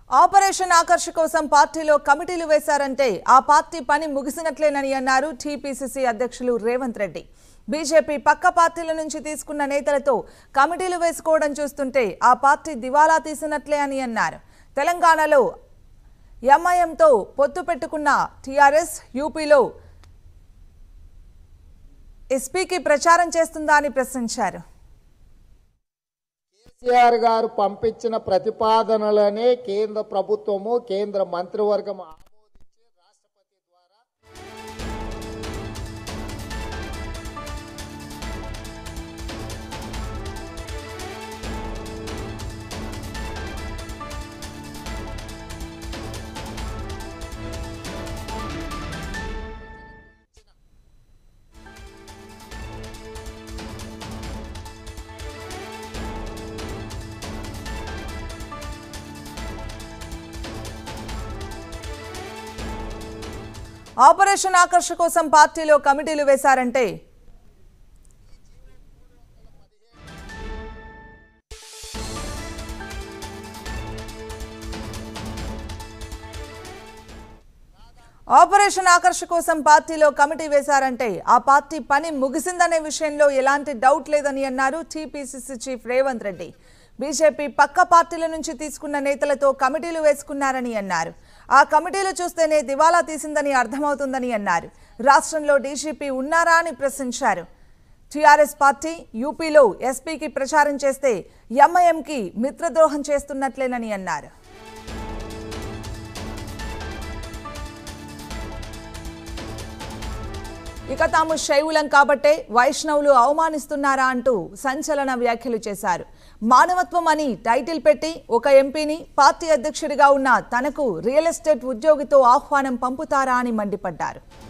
operation Akarsh కోసం పార్టీలో కమిటీలు వేశారంటే ఆ పార్టీ పని ముగిసినట్లేనని అన్నారు టీపీసీసీ అధ్యక్షులు రేవంత్ రెడ్డి బీజేపీ పక్క పార్టీల నుంచి తీసుకున్న నేతలతో కమిటీలు వేసుకోవడం చూస్తుంటే ఆ పార్టీ దివాలా తీసినట్లే అని అన్నారు తెలంగాణలో ఎంఐఎంతో పొత్తు పెట్టుకున్న టీఆర్ఎస్ యూపీలో ఎస్పీకి ప్రచారం చేస్తుందా అని ప్రశ్నించారు కేసీఆర్ గారు పంపించిన ప్రతిపాదనలనే కేంద్ర ప్రభుత్వము కేంద్ర మంత్రివర్గం ఆమోదించి రాష్ట్రపతి ద్వారా ఆపరేషన్ ఆకర్ష కోసం పార్టీలో కమిటీలు వేశారంటే ఆపరేషన్ ఆకర్ష కోసం పార్టీలో కమిటీ వేశారంటే ఆ పార్టీ పని ముగిసిందనే విషయంలో ఎలాంటి డౌట్ లేదని అన్నారు TPCC chief Revanth Reddy BJP పక్క పార్టీల నుంచి తీసుకున్న నేతలతో కమిటీలు వేసుకున్నారని అన్నారు ఆ కమిటీలు చూస్తేనే దివాలా తీసిందని అర్థమవుతుందని అన్నారు రాష్ట్రంలో డీజీపీ ఉన్నారా అని ప్రశ్నించారు టీఆర్ఎస్ పార్టీ యూపీలో ఎస్పీకి ప్రచారం చేస్తే ఎంఐఎంకి మిత్రద్రోహం చేస్తున్నట్లేనని అన్నారు ఇక తాము శైవులం కాబట్టే వైష్ణవులు అవమానిస్తున్నారా అంటూ సంచలన వ్యాఖ్యలు చేశారు మానవత్వం అని టైటిల్ పెట్టి ఒక ఎంపీని పార్టీ అధ్యక్షుడిగా ఉన్న తనకు రియల్ ఎస్టేట్ ఉద్యోగితో ఆహ్వానం పంపుతారా అని మండిపడ్డారు